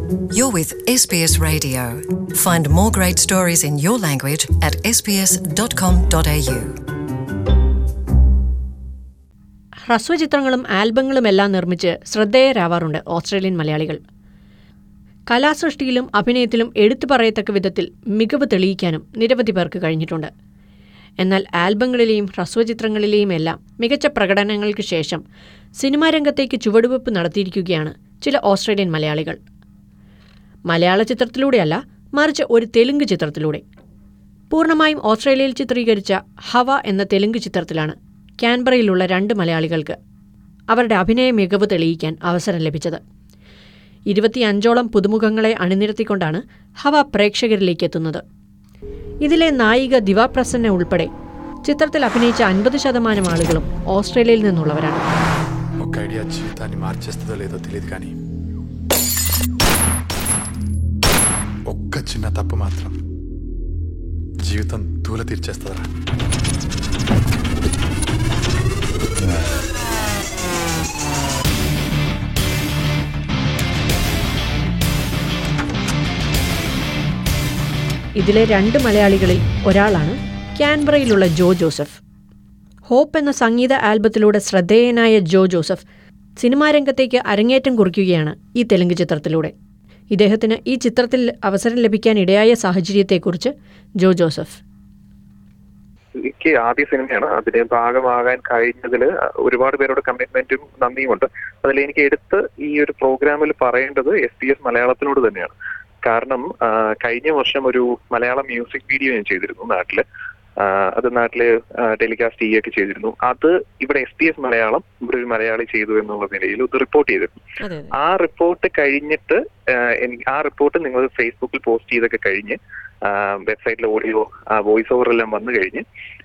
You're with SBS Radio. Find more great stories in your language at sbs.com.au. ഹ്രസ്വചിത്രങ്ങളും ആൽബങ്ങളും എല്ലാം നിർമ്മിച്ച് ശ്രദ്ധേയരാവാറുണ്ട് Australian മലയാളികൾ കലാസൃഷ്ടിയിലും അഭിനയത്തിലും എടുത്തു പറയത്തക്ക വിധത്തിൽ മികവ് തെളിയിക്കാനും നിരവധി പേർക്ക് കഴിഞ്ഞിട്ടുണ്ട് എന്നാൽ ആൽബങ്ങളിലെയും ഹ്രസ്വചിത്രങ്ങളിലെയും എല്ലാം മികച്ച പ്രകടനങ്ങൾക്ക് ശേഷം സിനിമാ രംഗത്തേക്ക് ചുവടുവെപ്പ് നടത്തിയിരിക്കുകയാണ് ചില ഓസ്ട്രേലിയൻ മലയാളികൾ മലയാള ചിത്രത്തിലൂടെയല്ല മറിച്ച് ഒരു തെലുങ്ക് ചിത്രത്തിലൂടെ പൂർണ്ണമായും ഓസ്ട്രേലിയയിൽ ചിത്രീകരിച്ച ഹവ എന്ന തെലുങ്ക് ചിത്രത്തിലാണ് കാൻബറയിലുള്ള രണ്ട് മലയാളികൾക്ക് അവരുടെ അഭിനയ മികവ് തെളിയിക്കാൻ അവസരം ലഭിച്ചത് ഇരുപത്തിയഞ്ചോളം പുതുമുഖങ്ങളെ അണിനിരത്തിക്കൊണ്ടാണ് ഹവ പ്രേക്ഷകരിലേക്ക് എത്തുന്നത് ഇതിലെ നായിക ദിവാ പ്രസന്ന ഉൾപ്പെടെ ചിത്രത്തിൽ അഭിനയിച്ച അൻപത് ശതമാനം ആളുകളും ഓസ്ട്രേലിയയിൽ നിന്നുള്ളവരാണ് ఒక ఐడియా జీవితాన్ని మార్చేస్తుందో లేదో తెలియదు కానీ ఒక్క చిన్న తప్పు మాత్రం జీవితం దూల తీర్చేస్తుందిరా ഇതിലെ രണ്ട് മലയാളികളിൽ ഒരാളാണ് കാൻബറയിലുള്ള ജോ ജോസഫ് ഹോപ്പ് എന്ന സംഗീത ആൽബത്തിലൂടെ ശ്രദ്ധേയനായ ജോ ജോസഫ് സിനിമാ രംഗത്തേക്ക് അരങ്ങേറ്റം കുറിക്കുകയാണ് ഈ തെലുങ്ക് ചിത്രത്തിലൂടെ ഇദ്ദേഹത്തിന് ഈ ചിത്രത്തിൽ അവസരം ലഭിക്കാൻ ഇടയായ സാഹചര്യത്തെക്കുറിച്ച് ജോ ജോസഫ് എനിക്ക് ആദ്യ സിനിമയാണ് അതിന് ഭാഗമാകാൻ കഴിഞ്ഞതിൽ ഒരുപാട് പേരോട് കമ്മിറ്റ്മെന്റും നന്ദിയുമുണ്ട് അതിൽ എനിക്ക് എടുത്ത് ഈ ഒരു പ്രോഗ്രാമിൽ പറയേണ്ടത് എസ് പി എസ് മലയാളത്തിനോട് തന്നെയാണ് കാരണം ആ, കഴിഞ്ഞ വർഷം ഒരു മലയാളം മ്യൂസിക് വീഡിയോ ഞാൻ ചെയ്തിരുന്നു നാട്ടില് ആ, അത് നാട്ടില് ടെലികാസ്റ്റ് ചെയ്യുകയൊക്കെ ചെയ്തിരുന്നു അത് ഇവിടെ എസ് പി എസ് മലയാളം ഇവിടെ ഒരു മലയാളി ചെയ്തു എന്നുള്ള നിലയിൽ ഇത് റിപ്പോർട്ട് ചെയ്തിരുന്നു അതെ ആ റിപ്പോർട്ട് കഴിഞ്ഞിട്ട് ആഹ് എനിക്ക് ആ റിപ്പോർട്ട് നിങ്ങൾ ഫേസ്ബുക്കിൽ പോസ്റ്റ് ചെയ്തൊക്കെ കഴിഞ്ഞ് വെബ്സൈറ്റിൽ ഓഡിയോ വോയിസ് ഓവർ എല്ലാം വന്നു കഴിഞ്ഞ്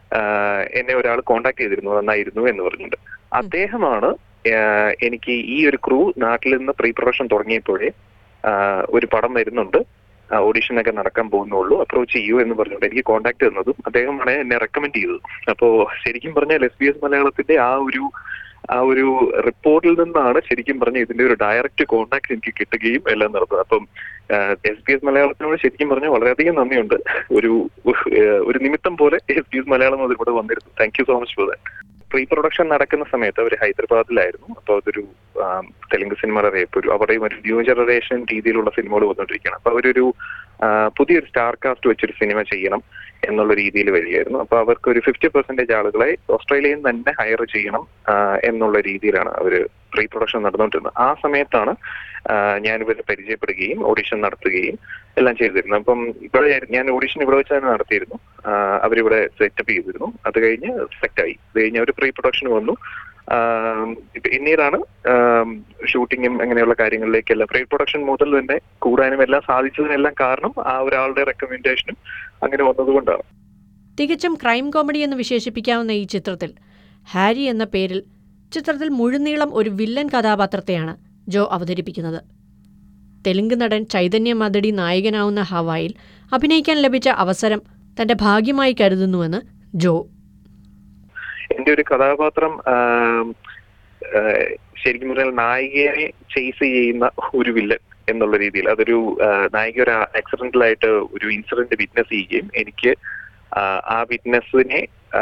ആഹ് എന്നെ ഒരാൾ കോണ്ടാക്ട് ചെയ്തിരുന്നു നന്നായിരുന്നു എന്ന് പറഞ്ഞിട്ട് അദ്ദേഹമാണ് ആഹ് എനിക്ക് ഈ ഒരു ക്രൂ നാട്ടിൽ നിന്ന് പ്രീ പ്രൊഡക്ഷൻ തുടങ്ങിയപ്പോഴേ ആഹ് ഒരു പടം വരുന്നുണ്ട് ഓഡിഷൻ ഒക്കെ നടക്കാൻ പോകുന്നുള്ളൂ അപ്രോച്ച് ചെയ്യൂ എന്ന് പറഞ്ഞുകൊണ്ട് എനിക്ക് കോണ്ടാക്ട് തന്നതും അദ്ദേഹമാണ് എന്നെ റെക്കമെൻഡ് ചെയ്തത് അപ്പോ ശരിക്കും പറഞ്ഞാൽ എസ് ബി എസ് മലയാളത്തിന്റെ ആ ഒരു ആ ഒരു റിപ്പോർട്ടിൽ നിന്നാണ് ശരിക്കും പറഞ്ഞ ഇതിന്റെ ഒരു ഡയറക്റ്റ് കോണ്ടാക്ട് എനിക്ക് കിട്ടുകയും എല്ലാം നടന്നത് അപ്പം എസ് പി എസ് മലയാളത്തിനോട് ശരിക്കും പറഞ്ഞാൽ വളരെയധികം നന്ദിയുണ്ട് ഒരു ഏഹ്, ഒരു നിമിത്തം പോലെ എസ് പി എസ് മലയാളം അതിലൂടെ വന്നിരുന്നു thank you so much for that pre production നടക്കുന്ന സമയത്ത് അവർ ഹൈദരാബാദിലായിരുന്നു അപ്പോൾ അതൊരു ആം, തെലുങ്ക് സിനിമയുടെ റേപ്പ് ഒരു അവിടെയും ഒരു ന്യൂ ജനറേഷൻ രീതിയിലുള്ള സിനിമകൾ വന്നുകൊണ്ടിരിക്കുകയാണ് അപ്പൊ അവരൊരു ആ, പുതിയൊരു സ്റ്റാർ കാസ്റ്റ് വെച്ചൊരു സിനിമ ചെയ്യണം എന്നുള്ള രീതിയിൽ വരികയായിരുന്നു അപ്പൊ അവർക്ക് ഒരു ഫിഫ്റ്റി പെർസെന്റേജ് ആളുകളെ ഓസ്ട്രേലിയയിൽ നിന്ന് തന്നെ ഹയർ ചെയ്യണം ആ, എന്നുള്ള രീതിയിലാണ് അവർ പ്രീ പ്രൊഡക്ഷൻ നടന്നുകൊണ്ടിരുന്നത് ആ സമയത്താണ് ആ, ഞാൻ ഇവരെ പരിചയപ്പെടുകയും ഓഡിഷൻ നടത്തുകയും എല്ലാം ചെയ്തിരുന്നു അപ്പം ഇവിടെ ഞാൻ ഓഡിഷൻ ഇവിടെ വെച്ച് തന്നെ നടത്തിയിരുന്നു ആ, അവരിവിടെ സെറ്റപ്പ് ചെയ്തിരുന്നു അത് കഴിഞ്ഞ് സെലക്ട് ആയി അത് കഴിഞ്ഞ് അവർ പ്രീ പ്രൊഡക്ഷൻ വന്നു ആം, ഇപ്പൊ പിന്നീടാണ് ഷൂട്ടിങ്ങും അങ്ങനെയുള്ള കാര്യങ്ങളിലേക്കെല്ലാം പ്രീ പ്രൊഡക്ഷൻ മുതൽ തന്നെ കൂടാനും എല്ലാം സാധിച്ചതിനെല്ലാം കാരണം ആ ഒരാളുടെ റെക്കമെൻഡേഷനും അങ്ങനെ വന്നതുകൊണ്ടാണ് തികച്ചും ക്രൈം കോമഡി എന്ന് വിശേഷിപ്പിക്കാവുന്ന ഈ ചിത്രത്തിൽ ഹാരി എന്ന പേരിൽ ചിത്രത്തിൽ മുഴുനീളം ഒരു വില്ലൻ കഥാപാത്രത്തെയാണ് ജോ അവതരിപ്പിക്കുന്നത് തെലുങ്ക് നടൻ ചൈതന്യ മദടി നായകനാവുന്ന ഹവായിൽ അഭിനയിക്കാൻ ലഭിച്ച അവസരം തന്റെ ഭാഗ്യമായി കരുതുന്നുവെന്ന് ജോ എന്റെ ഒരു കഥാപാത്രം ആം, ആ, ശരിക്കും പറഞ്ഞാൽ നായികയെ ചേസ് ചെയ്യുന്ന ഒരു വില്ലൻ എന്നുള്ള രീതിയിൽ അതൊരു ആ, നായിക ഒരു ആക്സിഡന്റലായിട്ട് ഒരു ഇൻസിഡന്റ് വിറ്റ്നസ് ചെയ്യുകയും എനിക്ക് ആ, ആ വിറ്റ്നസിനെ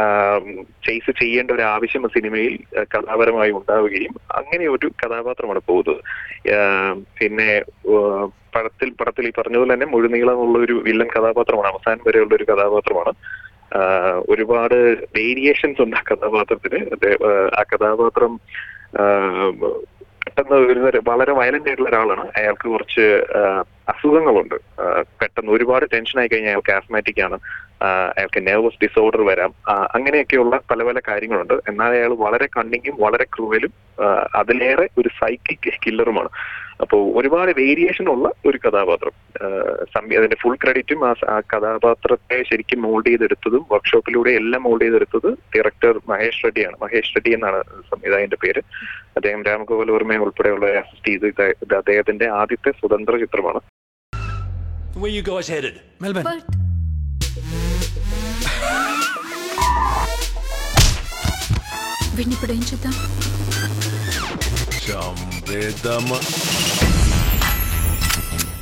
ചേസ് ചെയ്യേണ്ട ഒരു ആവശ്യം സിനിമയിൽ ആ, കഥാപരമായി ഉണ്ടാവുകയും അങ്ങനെ ഒരു കഥാപാത്രമാണ് പോകുന്നത് ആ, പിന്നെ ആ, പടത്തിൽ പടത്തിൽ ഈ പറഞ്ഞതുപോലെ തന്നെ മുഴുനീളമുള്ള ഒരു വില്ലൻ കഥാപാത്രമാണ് അവസാനം വരെയുള്ള ഒരു കഥാപാത്രമാണ് ആഹ് ഒരുപാട് വേരിയേഷൻസ് ഉണ്ട് ആ കഥാപാത്രത്തിന് അത് ആഹ് ആ കഥാപാത്രം ആഹ് പെട്ടെന്ന് ഒരു തരം വളരെ വയലന്റ് ആയിട്ടുള്ള ഒരാളാണ് അയാൾക്ക് കുറച്ച് ആഹ് അസുഖങ്ങളുണ്ട് ആഹ് പെട്ടെന്ന് ഒരുപാട് ടെൻഷൻ ആയി കഴിഞ്ഞാൽ അയാൾക്ക് ആസ്മാറ്റിക് ആണ് ആഹ് അയാൾക്ക് നെർവസ് ഡിസോർഡർ വരാം ആഹ് അങ്ങനെയൊക്കെയുള്ള പല പല കാര്യങ്ങളുണ്ട് എന്നാൽ അയാൾ വളരെ കണ്ണിങ്ങും വളരെ ക്രൂവലും ആഹ് അതിലേറെ ഒരു സൈക്കിക് കില്ലറുമാണ് അപ്പോൾ ഒരുപാട് വേരിയേഷൻ ഉള്ള ഒരു കഥാപാത്രം ആഹ് സംവി- അതിന്റെ ഫുൾ ക്രെഡിറ്റും ആ സ- ആ കഥാപാത്രത്തെ ശരിക്കും മോൾഡ് ചെയ്തെടുത്തതും വർക്ക്ഷോപ്പിലൂടെ എല്ലാം മോൾഡ് ചെയ്തെടുത്തത് ഡയറക്ടർ മഹേഷ് റെഡ്ഡിയാണ് മഹേഷ് റെഡ്ഡി എന്നാണ് സംവിധായകന്റെ പേര് അദ്ദേഹം രാമഗോപാൽ വർമ്മയെ ഉൾപ്പെടെയുള്ള അസിസ്റ്റ് ചെയ്ത് ഇത് ഇത് അദ്ദേഹത്തിന്റെ ആദ്യത്തെ സ്വതന്ത്ര ചിത്രമാണ് Where you guys headed? Melbourne వీడిని ఇప్పుడు ఏం చేద్దాం చంపేద్దామా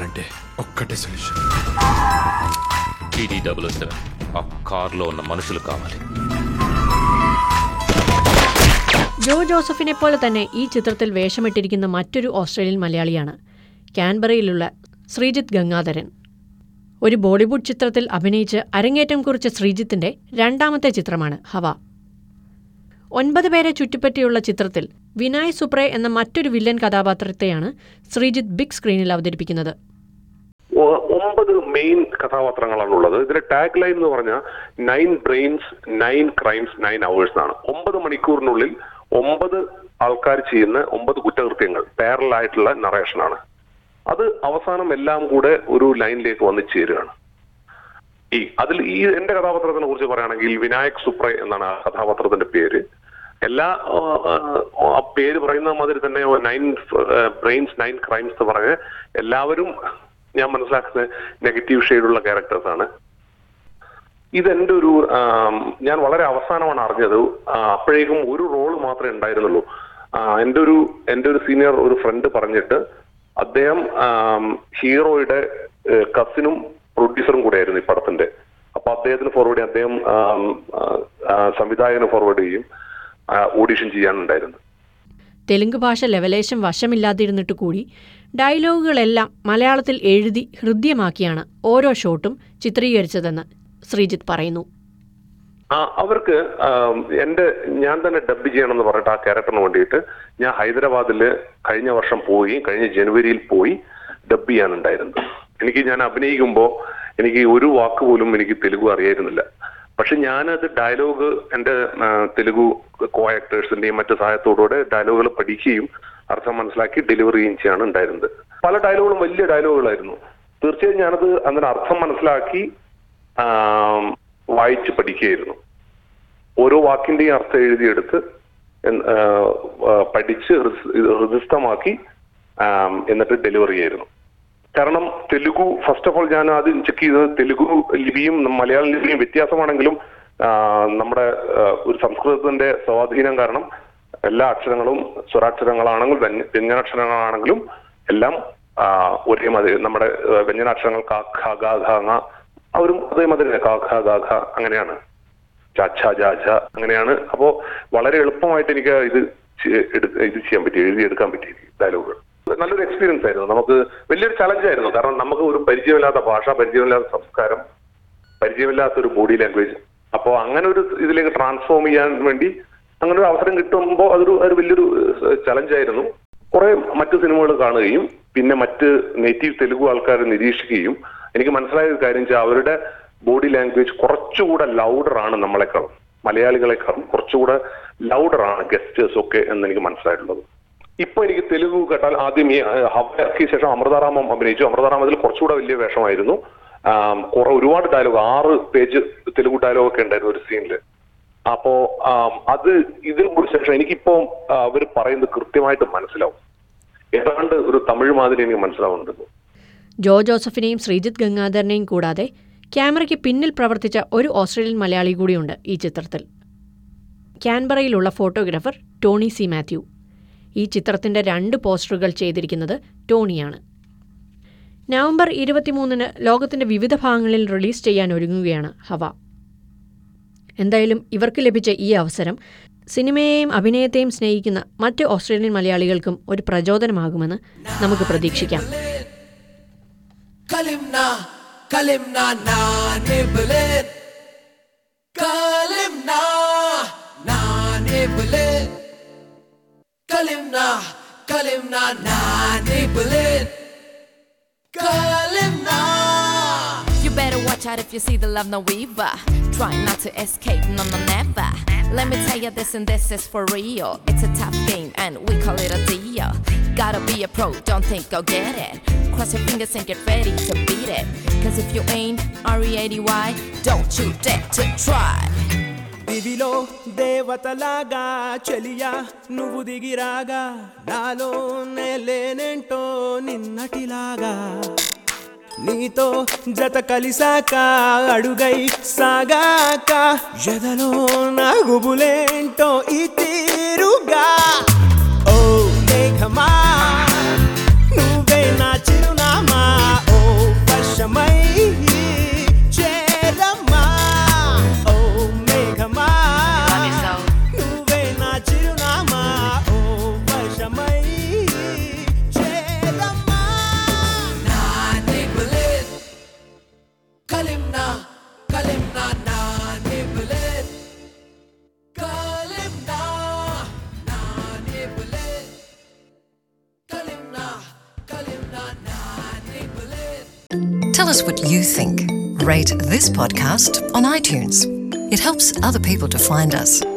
కావాలంటే ఒక్కటే సొల్యూషన్ టీడీ డబుల్ సెవెన్ ఆ కార్లో ఉన్న మనుషులు కావాలి ജോ ജോസഫിനെ പോലെ തന്നെ ഈ ചിത്രത്തിൽ വേഷമിട്ടിരിക്കുന്ന മറ്റൊരു ഓസ്ട്രേലിയൻ മലയാളിയാണ് കാൻബറയിലുള്ള ശ്രീജിത്ത് ഗംഗാധരൻ ഒരു ബോളിവുഡ് ചിത്രത്തിൽ അഭിനയിച്ച് അരങ്ങേറ്റം കുറിച്ച ശ്രീജിത്തിന്റെ രണ്ടാമത്തെ ചിത്രമാണ് ഹവ ഒൻപത് പേരെ ചുറ്റിപ്പറ്റിയുള്ള ചിത്രത്തിൽ വിനായ് സുപ്രേ എന്ന മറ്റൊരു വില്ലൻ കഥാപാത്രത്തെയാണ് ശ്രീജിത്ത് ബിഗ് സ്ക്രീനിൽ അവതരിപ്പിക്കുന്നത് ഒ- ഒമ്പത് മെയിൻ കഥാപാത്രങ്ങളാണ് ഉള്ളത് ഇതിന്റെ ടാഗ് ലൈൻ എന്ന് പറഞ്ഞാൽ nine brains nine crimes nine hours ആണ് ഒമ്പത് മണിക്കൂറിനുള്ളിൽ ഒമ്പത് ആൾക്കാർ ചെയ്യുന്ന ഒമ്പത് കുറ്റകൃത്യങ്ങൾ പാരൽ ആയിട്ടുള്ള നറേഷനാണ് അത് അവസാനം എല്ലാം കൂടെ ഒരു ലൈനിലേക്ക് വന്ന് ചേരുകയാണ് ഈ അതിൽ ഈ എന്റെ കഥാപാത്രത്തിനെ കുറിച്ച് പറയുകയാണെങ്കിൽ വിനായക് സുപ്രേ എന്നാണ് ആ കഥാപാത്രത്തിന്റെ പേര് എല്ലാ ആ, ആ, ആ പേര് പറയുന്ന മാതിരി തന്നെ നയൻ ബ്രെയിൻസ് നയൻ ക്രൈംസ് എന്ന് പറഞ്ഞ് എല്ലാവരും ഞാൻ മനസ്സിലാക്കുന്നത് നെഗറ്റീവ് ഷെയ്ഡുള്ള ക്യാരക്ടേഴ്സ് ആണ് ഇതെന്റെ ഒരു ആം, ഞാൻ വളരെ അവസാനമാണ് അറിഞ്ഞത് ആ, അപ്പോഴേക്കും ഒരു റോൾ മാത്രമേ ഉണ്ടായിരുന്നുള്ളൂ ആ, എന്റെ ഒരു എന്റെ ഒരു സീനിയർ ഒരു ഫ്രണ്ട് പറഞ്ഞിട്ട് അദ്ദേഹം ആം, ഹീറോയുടെ കസിനും പ്രൊഡ്യൂസറും കൂടെയായിരുന്നു ഈ പടത്തിന്റെ അപ്പൊ അദ്ദേഹത്തിന് ഫോർവേഡ് ചെയ്യും അദ്ദേഹം ആം, ആ, ആ, സംവിധായകന് ഫോർവേഡ് ചെയ്യും ഓഡിഷൻ ചെയ്യാനുണ്ടായിരുന്നു തെലുങ്ക് ഭാഷ ലെവലേശം വശമില്ലാതിരുന്നിട്ട് കൂടി ഡയലോഗുകളെല്ലാം മലയാളത്തിൽ എഴുതി ഹൃദ്യമാക്കിയാണ് ഓരോ ഷോട്ടും ചിത്രീകരിച്ചതെന്ന് ശ്രീജിത്ത് പറയുന്നു ആ അവർക്ക് ആം, എന്റെ ഞാൻ തന്നെ ഡബ് ചെയ്യണമെന്ന് പറഞ്ഞിട്ട് ആ ക്യാരക്ടറിന് വേണ്ടിയിട്ട് ഞാൻ ഹൈദരാബാദിൽ കഴിഞ്ഞ വർഷം പോയി കഴിഞ്ഞ ജനുവരിയിൽ പോയി ഡബ് ചെയ്യാനുണ്ടായിരുന്നു എനിക്ക് ഞാൻ അഭിനയിക്കുമ്പോൾ എനിക്ക് ഒരു വാക്ക് പോലും എനിക്ക് തെലുഗു അറിയായിരുന്നില്ല പക്ഷെ ഞാനത് ഡയലോഗ് എന്റെ ആ, തെലുഗു കോ ആക്ടേഴ്സിന്റെയും മറ്റു സഹായത്തോടുകൂടെ ഡയലോഗുകൾ പഠിക്കുകയും അർത്ഥം മനസ്സിലാക്കി ഡെലിവറി ചെയ്യുകയും ചെയ്യാണ് ഉണ്ടായിരുന്നത് പല ഡയലോഗുകളും വലിയ ഡയലോഗുകളായിരുന്നു തീർച്ചയായും ഞാനത് അതിന് അർത്ഥം മനസ്സിലാക്കി ആം, വായിച്ച് പഠിക്കുകയായിരുന്നു ഓരോ വാക്കിന്റെയും അർത്ഥം എഴുതിയെടുത്ത് എന്ന്, ആ, ആ, പഠിച്ച് ഹൃദ- ഹൃദയസ്ഥമാക്കി ആം, എന്നിട്ട് ഡെലിവറി ചെയ്യായിരുന്നു കാരണം തെലുഗു ഫസ്റ്റ് ഓഫ് ഓൾ ഞാൻ ആദ്യം ചെക്ക് ചെയ്തത് തെലുഗു ലിപിയും മലയാളം ലിപിയും വ്യത്യാസമാണെങ്കിലും ആ, നമ്മുടെ ആ, ഒരു സംസ്കൃതത്തിന്റെ സ്വാധീനം കാരണം എല്ലാ അക്ഷരങ്ങളും സ്വരാക്ഷരങ്ങളാണെങ്കിലും വ്യഞ്ജ- വ്യഞ്ജനാക്ഷരങ്ങളാണെങ്കിലും എല്ലാം ആ, ഒരേമാതിരി നമ്മുടെ ആ, വ്യഞ്ജനാക്ഷരങ്ങൾ ക ഖ ഗ ഘ ങ അവരും അതേമാതിരി തന്നെ ക ഖ ഗ ഘ അങ്ങനെയാണ് ചാച്ച ജാച്ച അങ്ങനെയാണ് അപ്പോ വളരെ എളുപ്പമായിട്ട് എനിക്ക് ഇത് ചെ- എടു- ഇത് ചെയ്യാൻ പറ്റി എഴുതിയെടുക്കാൻ പറ്റി ഡയലോഗുകൾ നല്ലൊരു എക്സ്പീരിയൻസ് ആയിരുന്നു നമുക്ക് വലിയൊരു ചലഞ്ച് ആയിരുന്നു കാരണം നമുക്ക് ഒരു പരിചയമില്ലാത്ത ഭാഷ പരിചയമില്ലാത്ത സംസ്കാരം പരിചയമില്ലാത്ത ഒരു ബോഡി ലാംഗ്വേജ് അപ്പോൾ അങ്ങനെ ഒരു ഇതിലേക്ക് ട്രാൻസ്ഫോം ചെയ്യാൻ വേണ്ടി അങ്ങനെ ഒരു അവസരം കിട്ടുമ്പോൾ അതൊരു ഒരു വലിയൊരു ചലഞ്ച് ആയിരുന്നു കുറെ മറ്റു സിനിമകൾ കാണുകയും പിന്നെ മറ്റ് നേറ്റീവ് തെലുഗു ആൾക്കാരെ നിരീക്ഷിക്കുകയും എനിക്ക് മനസ്സിലായ ഒരു കാര്യം വെച്ചാൽ അവരുടെ ബോഡി ലാംഗ്വേജ് കുറച്ചുകൂടെ ലൗഡർ ആണ് നമ്മളെക്കാളും മലയാളികളെക്കാളും കുറച്ചുകൂടെ ലൗഡർ ആണ് ഗസ്റ്റേഴ്സ് ഒക്കെ എന്ന് എനിക്ക് മനസ്സിലായിട്ടുള്ളത് ഇപ്പൊ എനിക്ക് തെലുഗു കേട്ടാൽ ആദ്യം ഈ ആ, ഹവയ്ക്ക് ശേഷം അമൃതാറാമം അഭിനയിച്ചു അമൃതാറാം അതിൽ കുറച്ചുകൂടെ വലിയ വേഷമായിരുന്നു ആം, കുറെ ഒരുപാട് ഡയലോഗ് ആറ് പേജ് തെലുഗു ഡയലോഗ് ഒക്കെ ഉണ്ടായിരുന്നു ഒരു സീനിൽ അപ്പോ ആം, അത് ഇതിന് കൂടി ശേഷം എനിക്കിപ്പോ അവർ പറയുന്നത് കൃത്യമായിട്ട് മനസ്സിലാവും ഏതാണ്ട് ഒരു തമിഴ് മാതിരി എനിക്ക് മനസ്സിലാവുന്നുണ്ട് ജോ ജോസഫിനെയും ശ്രീജിത്ത് ഗംഗാധരനെയും കൂടാതെ ക്യാമറയ്ക്ക് പിന്നിൽ പ്രവർത്തിച്ച ഒരു ഓസ്ട്രേലിയൻ മലയാളി കൂടിയുണ്ട് ഈ ചിത്രത്തിൽ ക്യാൻബറയിലുള്ള ഫോട്ടോഗ്രാഫർ ടോണി സി മാത്യു ഈ ചിത്രത്തിന്റെ രണ്ട് പോസ്റ്ററുകൾ ചെയ്തിരിക്കുന്നത് ടോണിയാണ് നവംബർ ഇരുപത്തിമൂന്നിന് ലോകത്തിന്റെ വിവിധ ഭാഗങ്ങളിൽ റിലീസ് ചെയ്യാൻ ഒരുങ്ങുകയാണ് ഹവ എന്തായാലും ഇവർക്ക് ലഭിച്ച ഈ അവസരം സിനിമയെയും അഭിനയത്തെയും സ്നേഹിക്കുന്ന മറ്റ് ഓസ്ട്രേലിയൻ മലയാളികൾക്കും ഒരു പ്രചോദനമാകുമെന്ന് നമുക്ക് പ്രതീക്ഷിക്കാം Kalimna, kalimna na niblet. Kalimna na niblet. Kalimna, kalimna na niblet. Kalimna. You better watch out if you see the love no weaver. Try not to escape, no, no, never. Let me tell you this, and this is for real. It's a tough game, and we call it a deal. Gotta be a pro, don't think I'll get it. Cross your fingers and get ready to beat it. Cause if you ain't R-E-A-D-Y, don't you dare to try. దివిలో దేవతలాగా చెలియా నువ్వు దిగిరాగా నాలో లేనేంటో నిన్నటిలాగా నీతో జత కలిసాక అడుగై సాగాక ఎదలో నా గుబులేంటో ఈ తీరుగా ఓ మేఘమా నువ్వే నా చిరునామా Tell us what you think. Rate this podcast on iTunes. It helps other people to find us.